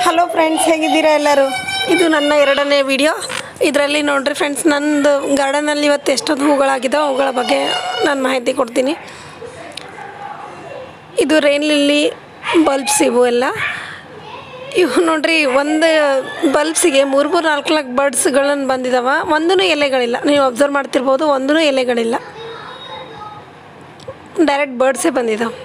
hello friends ಹೇಗಿದ್ದೀರಾ ಎಲ್ಲರೂ ಇದು ನನ್ನ ಎರಡನೇ ವಿಡಿಯೋ ಇದರಲ್ಲಿ ನೋಡ್ರಿ ಫ್ರೆಂಡ್ಸ್ ನಂದು ಗಾರ್ಡನಲ್ಲಿ ಇವತ್ತು ಎಷ್ಟೊಂದು ಹೂಗಳಾಗಿದ್ದಾವೆ ಅವುಗಳ ಬಗ್ಗೆ ನಾನು ಮಾಹಿತಿ ಕೊಡ್ತೀನಿ ಇದು ರೈನ್ ಲಿಲ್ಲಿ ಬಲ್ಬ್ಸ್ ಇವು ಎಲ್ಲ ಇವು ನೋಡ್ರಿ ಒಂದು ಬಲ್ಬ್ಸಿಗೆ ಮೂರು ಮೂರು ನಾಲ್ಕು ನಾಲ್ಕು ಬರ್ಡ್ಸ್ಗಳನ್ನು ಬಂದಿದ್ದಾವೆ ಒಂದೂ ಎಲೆಗಳಿಲ್ಲ ನೀವು ಅಬ್ಸರ್ವ್ ಮಾಡ್ತಿರ್ಬೋದು ಒಂದೂ ಎಲೆಗಳಿಲ್ಲ ಡೈರೆಕ್ಟ್ ಬರ್ಡ್ಸೇ ಬಂದಿದ್ದಾವೆ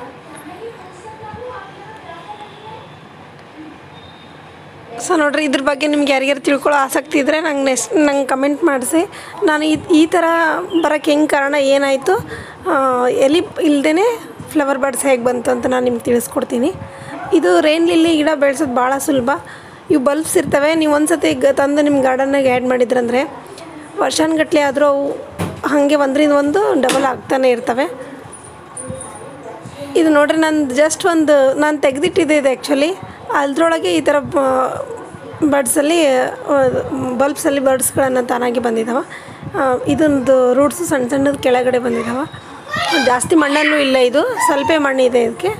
ಸೊ ನೋಡ್ರಿ ಇದ್ರ ಬಗ್ಗೆ ನಿಮ್ಗೆ ಯಾರಿಗಾರು ತಿಳ್ಕೊಳ್ಳೋ ಆಸಕ್ತಿ ಇದ್ದರೆ ನಂಗೆ ನೆಕ್ಸ್ಟ್ ನಂಗೆ ಕಮೆಂಟ್ ಮಾಡಿಸಿ ನಾನು ಈ ಈ ಥರ ಬರೋಕ್ಕೆ ಹೆಂಗೆ ಕಾರಣ ಏನಾಯಿತು ಎಲ್ಲಿ ಇಲ್ಲದೇ ಫ್ಲವರ್ ಬರ್ಡ್ಸ್ ಹೇಗೆ ಬಂತು ಅಂತ ನಾನು ನಿಮ್ಗೆ ತಿಳಿಸ್ಕೊಡ್ತೀನಿ ಇದು ರೈನ್ ಲಿಲ್ಲಿ ಗಿಡ ಬೆಳೆಸೋದು ಭಾಳ ಸುಲಭ ಇವು ಬಲ್ಬ್ಸ್ ಇರ್ತವೆ ನೀವು ಒಂದು ಸತಿ ಗ ತಂದು ನಿಮ್ಮ ಗಾರ್ಡನ್ನಾಗ ಆ್ಯಡ್ ಮಾಡಿದ್ರಂದರೆ ವರ್ಷಾನುಗಟ್ಲೆ ಆದರೂ ಅವು ಹಾಗೆ ಒಂದರಿಂದ ಒಂದು ಡಬಲ್ ಆಗ್ತಾನೆ ಇರ್ತವೆ ಇದು ನೋಡ್ರಿ ನಂದು ಜಸ್ಟ್ ಒಂದು ನಾನು ತೆಗೆದಿಟ್ಟಿದ್ದೆ ಇದು ಆ್ಯಕ್ಚುಲಿ ಅದ್ರೊಳಗೆ ಈ ಥರ ಬರ್ಡ್ಸಲ್ಲಿ ಬಲ್ಬ್ಸಲ್ಲಿ ಬರ್ಡ್ಸ್ಗಳನ್ನು ತಾನಾಗಿ ಬಂದಿದ್ದಾವೆ ಇದೊಂದು ರೂಟ್ಸು ಸಣ್ಣ ಸಣ್ಣದು ಕೆಳಗಡೆ ಬಂದಿದ್ದಾವೆ ಜಾಸ್ತಿ ಮಣ್ಣಲ್ಲೂ ಇಲ್ಲ ಇದು ಸ್ವಲ್ಪ ಮಣ್ಣಿದೆ ಇದಕ್ಕೆ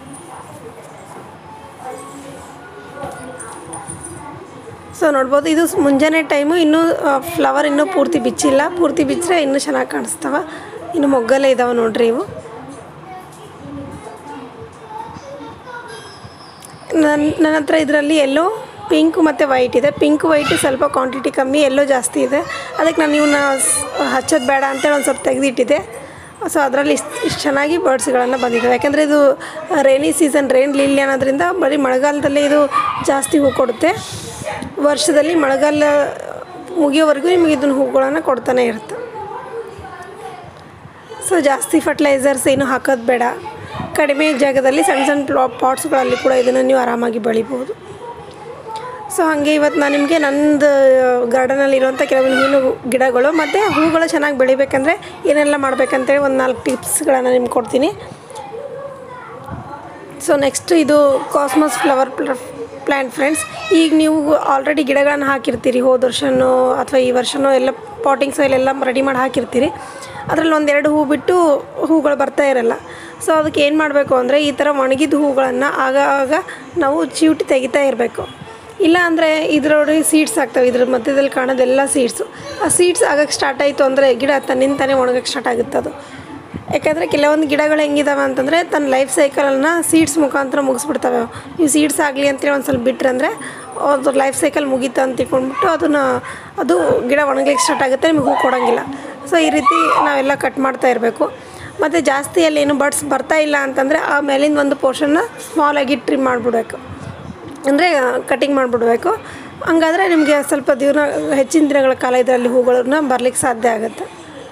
ಸೊ ನೋಡ್ಬೋದು ಇದು ಮುಂಜಾನೆ ಟೈಮು ಇನ್ನೂ ಫ್ಲವರ್ ಇನ್ನೂ ಪೂರ್ತಿ ಬಿಚ್ಚಿಲ್ಲ ಪೂರ್ತಿ ಬಿಚ್ಚರೆ ಇನ್ನೂ ಚೆನ್ನಾಗಿ ಕಾಣಿಸ್ತವೆ ಇನ್ನು ಮೊಗ್ಗಲ್ಲೇ ಇದ್ದಾವೆ ನೋಡ್ರಿ ಇವು ನನ್ನ ನನ್ನ ಹತ್ರ ಇದರಲ್ಲಿ ಎಲ್ಲೋ ಪಿಂಕ್ ಮತ್ತು ವೈಟ್ ಇದೆ ಪಿಂಕ್ ವೈಟ್ ಸ್ವಲ್ಪ ಕ್ವಾಂಟಿಟಿ ಕಮ್ಮಿ ಎಲ್ಲೋ ಜಾಸ್ತಿ ಇದೆ ಅದಕ್ಕೆ ನಾನು ಇವನ್ನ ಹಚ್ಚೋದು ಬೇಡ ಅಂತೇಳಿ ಒಂದು ಸ್ವಲ್ಪ ತೆಗೆದಿಟ್ಟಿದ್ದೆ ಸೊ ಅದರಲ್ಲಿ ಇಷ್ಟು ಇಷ್ಟು ಚೆನ್ನಾಗಿ ಬರ್ಡ್ಸ್ಗಳನ್ನು ಬಂದಿದ್ದಾವೆ ಯಾಕೆಂದರೆ ಇದು ರೈನಿ ಸೀಸನ್ ರೈನ್ ಲಿಲ್ಲಿ ಅನ್ನೋದ್ರಿಂದ ಬರೀ ಮಳೆಗಾಲದಲ್ಲೇ ಇದು ಜಾಸ್ತಿ ಹೂ ಕೊಡುತ್ತೆ ವರ್ಷದಲ್ಲಿ ಮಳೆಗಾಲ ಮುಗಿಯೋವರೆಗೂ ನಿಮಗೆ ಇದನ್ನ ಹೂಗಳನ್ನು ಕೊಡ್ತಾನೆ ಇರುತ್ತೆ ಸೊ ಜಾಸ್ತಿ ಫರ್ಟಿಲೈಸರ್ಸ್ ಏನು ಹಾಕೋದು ಬೇಡ ಕಡಿಮೆ ಜಾಗದಲ್ಲಿ ಸಣ್ಣ ಸಣ್ಣ ಪ್ಲಾ ಪಾಟ್ಸ್ಗಳಲ್ಲಿ ಕೂಡ ಇದನ್ನು ನೀವು ಆರಾಮಾಗಿ ಬೆಳಿಬೋದು ಸೊ ಹಾಗೆ ಇವತ್ತು ನಾನು ನಿಮಗೆ ನಂದು ಗಾರ್ಡನಲ್ಲಿ ಇರುವಂಥ ಕೆಲವೊಂದು ಹೂವಿನ ಗಿಡಗಳು ಮತ್ತು ಹೂಗಳು ಚೆನ್ನಾಗಿ ಬೆಳಿಬೇಕಂದ್ರೆ ಏನೆಲ್ಲ ಮಾಡ್ಬೇಕಂತೇಳಿ ಒಂದು ನಾಲ್ಕು ಟಿಪ್ಸ್ಗಳನ್ನು ನಿಮ್ಗೆ ಕೊಡ್ತೀನಿ ಸೊ ನೆಕ್ಸ್ಟ್ ಇದು ಕಾಸ್ಮಸ್ ಫ್ಲವರ್ ಪ್ಲ್ಯಾಂಟ್ ಫ್ರೆಂಡ್ಸ್ ಈಗ ನೀವು ಆಲ್ರೆಡಿ ಗಿಡಗಳನ್ನು ಹಾಕಿರ್ತೀರಿ ಹೋದ ವರ್ಷನೋ ಅಥವಾ ಈ ವರ್ಷನೋ ಎಲ್ಲ ಪಾಟಿಂಗ್ ಸಾಯಿಲೆಲ್ಲ ರೆಡಿ ಮಾಡಿ ಹಾಕಿರ್ತೀರಿ ಅದರಲ್ಲಿ ಒಂದೆರಡು ಹೂ ಬಿಟ್ಟು ಹೂಗಳು ಬರ್ತಾ ಇರಲ್ಲ ಸೊ ಅದಕ್ಕೆ ಏನು ಮಾಡಬೇಕು ಅಂದರೆ ಈ ಥರ ಒಣಗಿದ ಹೂಗಳನ್ನು ಆಗ ಆಗ ನಾವು ಚಿವುಟಿ ತೆಗಿತಾ ಇರಬೇಕು ಇಲ್ಲ ಅಂದರೆ ಇದರೊಳಗೆ ಸೀಡ್ಸ್ ಆಗ್ತವೆ ಇದ್ರ ಮಧ್ಯದಲ್ಲಿ ಕಾಣೋದೆಲ್ಲ ಸೀಡ್ಸು ಆ ಸೀಡ್ಸ್ ಆಗಕ್ಕೆ ಸ್ಟಾರ್ಟ್ ಆಯಿತು ಅಂದರೆ ಗಿಡ ತನ್ನಿಂತಾನೇ ಒಣಗಕ್ಕೆ ಸ್ಟಾರ್ಟ್ ಆಗುತ್ತೆ ಅದು ಯಾಕಂದರೆ ಕೆಲವೊಂದು ಗಿಡಗಳು ಹೆಂಗಿದಾವೆ ಅಂತಂದರೆ ತನ್ನ ಲೈಫ್ ಸೈಕಲನ್ನು ಸೀಡ್ಸ್ ಮುಖಾಂತರ ಮುಗಿಸ್ಬಿಡ್ತವೆ ನೀವು ಸೀಡ್ಸ್ ಆಗಲಿ ಅಂತೇಳಿ ಒಂದು ಸ್ವಲ್ಪ ಬಿಟ್ರೆ ಅಂದರೆ ಅದ್ರ ಲೈಫ್ ಸೈಕಲ್ ಮುಗೀತು ಅಂತ ತಿಳ್ಕೊಂಡ್ಬಿಟ್ಟು ಅದನ್ನು ಅದು ಗಿಡ ಒಣಗ್ಲಿಕ್ಕೆ ಸ್ಟಾರ್ಟ್ ಆಗುತ್ತೆ ನಿಮಗೆ ಹೂ ಕೊಡೋಂಗಿಲ್ಲ ಸೊ ಈ ರೀತಿ ನಾವೆಲ್ಲ ಕಟ್ ಮಾಡ್ತಾ ಇರಬೇಕು ಮತ್ತು ಜಾಸ್ತಿ ಅಲ್ಲಿ ಏನು ಬಡ್ಸ್ ಬರ್ತಾ ಇಲ್ಲ ಅಂತಂದರೆ ಆ ಮೇಲಿಂದ ಒಂದು ಪೋರ್ಷನ್ನ ಸ್ಮಾಲಾಗಿ ಟ್ರಿಮ್ ಮಾಡಿಬಿಡ್ಬೇಕು ಅಂದರೆ ಕಟಿಂಗ್ ಮಾಡಿಬಿಡ್ಬೇಕು ಹಂಗಾದ್ರೆ ನಿಮಗೆ ಸ್ವಲ್ಪ ದಿನ ಹೆಚ್ಚಿನ ದಿನಗಳ ಕಾಲ ಇದರಲ್ಲಿ ಹೂಗಳನ್ನ ಬರಲಿಕ್ಕೆ ಸಾಧ್ಯ ಆಗುತ್ತೆ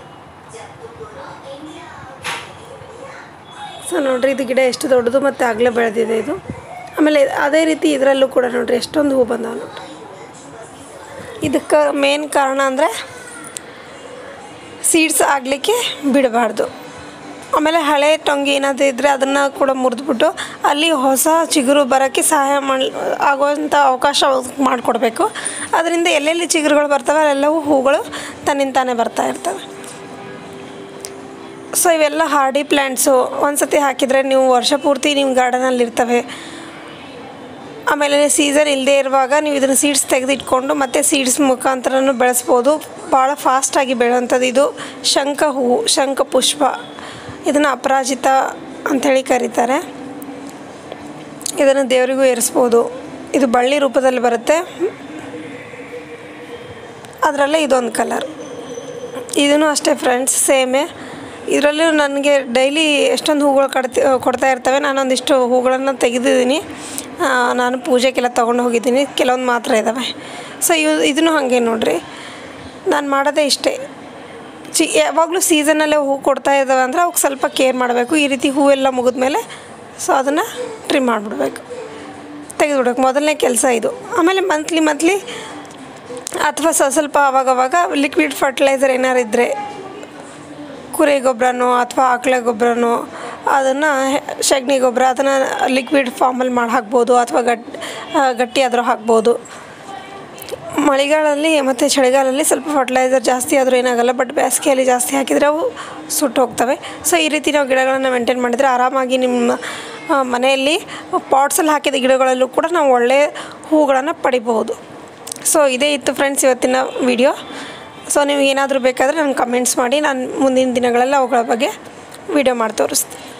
ಸೊ ನೋಡಿರಿ ಇದು ಗಿಡ ಎಷ್ಟು ದೊಡ್ಡದು ಮತ್ತು ಆಗಲೇ ಬೆಳೆದಿದೆ ಇದು ಆಮೇಲೆ ಅದೇ ರೀತಿ ಇದರಲ್ಲೂ ಕೂಡ ನೋಡಿರಿ ಎಷ್ಟೊಂದು ಹೂ ಬಂದಾವೆ ನೋಡಿರಿ ಇದಕ್ಕೆ ಮೇನ್ ಕಾರಣ ಅಂದರೆ ಸೀಡ್ಸ್ ಆಗಲಿಕ್ಕೆ ಬಿಡಬಾರ್ದು ಆಮೇಲೆ ಹಳೆ ಟೊಂಗಿ ಏನಾದರೂ ಇದ್ದರೆ ಅದನ್ನು ಕೂಡ ಮುರಿದ್ಬಿಟ್ಟು ಅಲ್ಲಿ ಹೊಸ ಚಿಗುರು ಬರೋಕ್ಕೆ ಸಹಾಯ ಮಾಡಿ ಆಗುವಂಥ ಅವಕಾಶ ಮಾಡಿಕೊಡ್ಬೇಕು ಅದರಿಂದ ಎಲ್ಲೆಲ್ಲಿ ಚಿಗುರುಗಳು ಬರ್ತವೆ ಅಲ್ಲೆಲ್ಲವೂ ಹೂಗಳು ತನ್ನಿಂತಾನೇ ಬರ್ತಾ ಇರ್ತವೆ ಸೊ ಇವೆಲ್ಲ ಹಾರ್ಡಿ ಪ್ಲ್ಯಾಂಟ್ಸು ಒಂದು ಸತಿ ಹಾಕಿದರೆ ನೀವು ವರ್ಷ ಪೂರ್ತಿ ನಿಮ್ಮ ಗಾರ್ಡನಲ್ಲಿ ಇರ್ತವೆ ಆಮೇಲೆ ಸೀಸನ್ ಇಲ್ಲದೆ ಇರುವಾಗ ನೀವು ಇದನ್ನು ಸೀಡ್ಸ್ ತೆಗೆದಿಟ್ಕೊಂಡು ಮತ್ತೆ ಸೀಡ್ಸ್ ಮುಖಾಂತರನೂ ಬೆಳೆಸ್ಬೋದು ಭಾಳ ಫಾಸ್ಟಾಗಿ ಬೆಳೆಯುವಂಥದ್ದು ಇದು ಶಂಖ ಹೂವು ಶಂಖ ಪುಷ್ಪ ಇದನ್ನು ಅಪರಾಜಿತ ಅಂಥೇಳಿ ಕರೀತಾರೆ ಇದನ್ನು ದೇವರಿಗೂ ಏರಿಸ್ಬೋದು ಇದು ಬಳ್ಳಿ ರೂಪದಲ್ಲಿ ಬರುತ್ತೆ ಅದರಲ್ಲೇ ಇದೊಂದು ಕಲರ್ ಇದೂ ಅಷ್ಟೇ ಫ್ರೆಂಡ್ಸ್ ಸೇಮೇ ಇದರಲ್ಲೂ ನನಗೆ ಡೈಲಿ ಎಷ್ಟೊಂದು ಹೂಗಳು ಕಡ್ತಿ ಕೊಡ್ತಾ ಇರ್ತವೆ ನಾನೊಂದಿಷ್ಟು ಹೂಗಳನ್ನು ತೆಗೆದಿದ್ದೀನಿ ನಾನು ಪೂಜೆಗೆಲ್ಲ ತೊಗೊಂಡು ಹೋಗಿದ್ದೀನಿ ಕೆಲವೊಂದು ಮಾತ್ರ ಇದ್ದಾವೆ ಸೊ ಇವು ಇದನ್ನು ಹಾಗೆ ನೋಡಿರಿ ನಾನು ಮಾಡೋದೇ ಇಷ್ಟೇ ಚಿ ಯಾವಾಗಲೂ ಸೀಸನಲ್ಲೇ ಹೂ ಕೊಡ್ತಾ ಇದ್ದಾವೆ ಅಂದರೆ ಅವಕ್ಕೆ ಸ್ವಲ್ಪ ಕೇರ್ ಮಾಡಬೇಕು ಈ ರೀತಿ ಹೂವೆಲ್ಲ ಮುಗಿದ್ಮೇಲೆ ಸೊ ಅದನ್ನು ಟ್ರಿಮ್ ಮಾಡಿಬಿಡ್ಬೇಕು ತೆಗೆದುಬಿಡ್ಬೇಕು ಮೊದಲನೇ ಕೆಲಸ ಇದು ಆಮೇಲೆ ಮಂತ್ಲಿ ಮಂತ್ಲಿ ಅಥವಾ ಸ ಸ್ವಲ್ಪ ಅವಾಗವಾಗ ಲಿಕ್ವಿಡ್ ಫರ್ಟಿಲೈಸರ್ ಏನಾರು ಇದ್ದರೆ ಕುರಿ ಗೊಬ್ಬರನೋ ಅಥವಾ ಆಕಳ ಗೊಬ್ಬರನೋ ಅದನ್ನು ಸಗಣಿ ಗೊಬ್ಬರ ಅದನ್ನು ಲಿಕ್ವಿಡ್ ಫಾರ್ಮಲ್ಲಿ ಮಾಡಿ ಹಾಕ್ಬೋದು ಅಥವಾ ಗಟ್ ಗಟ್ಟಿ ಆದರೂ ಹಾಕ್ಬೋದು ಮಳೆಗಾಲದಲ್ಲಿ ಮತ್ತು ಚಳಿಗಾಲದಲ್ಲಿ ಸ್ವಲ್ಪ ಫರ್ಟಿಲೈಸರ್ ಜಾಸ್ತಿ ಆದರೂ ಏನಾಗಲ್ಲ ಬಟ್ ಬೇಸಿಗೆಯಲ್ಲಿ ಜಾಸ್ತಿ ಹಾಕಿದರೆ ಅವು ಸುಟ್ಟು ಹೋಗ್ತವೆ ಸೊ ಈ ರೀತಿ ನಾವು ಗಿಡಗಳನ್ನು ಮೇಂಟೈನ್ ಮಾಡಿದರೆ ಆರಾಮಾಗಿ ನಿಮ್ಮ ಆ, ಮನೆಯಲ್ಲಿ ಪಾಟ್ಸಲ್ಲಿ ಹಾಕಿದ ಗಿಡಗಳಲ್ಲೂ ಕೂಡ ನಾವು ಒಳ್ಳೆಯ ಹೂಗಳನ್ನು ಪಡಿಬಹುದು ಸೊ ಇದೇ ಇತ್ತು ಫ್ರೆಂಡ್ಸ್ ಇವತ್ತಿನ ವಿಡಿಯೋ ಸೊ ನೀವು ಏನಾದರೂ ಬೇಕಾದರೆ ನನಗೆ ಕಮೆಂಟ್ಸ್ ಮಾಡಿ ನಾನು ಮುಂದಿನ ದಿನಗಳಲ್ಲಿ ಅವುಗಳ ಬಗ್ಗೆ ವಿಡಿಯೋ ಮಾಡಿ ತೋರಿಸ್ತೀನಿ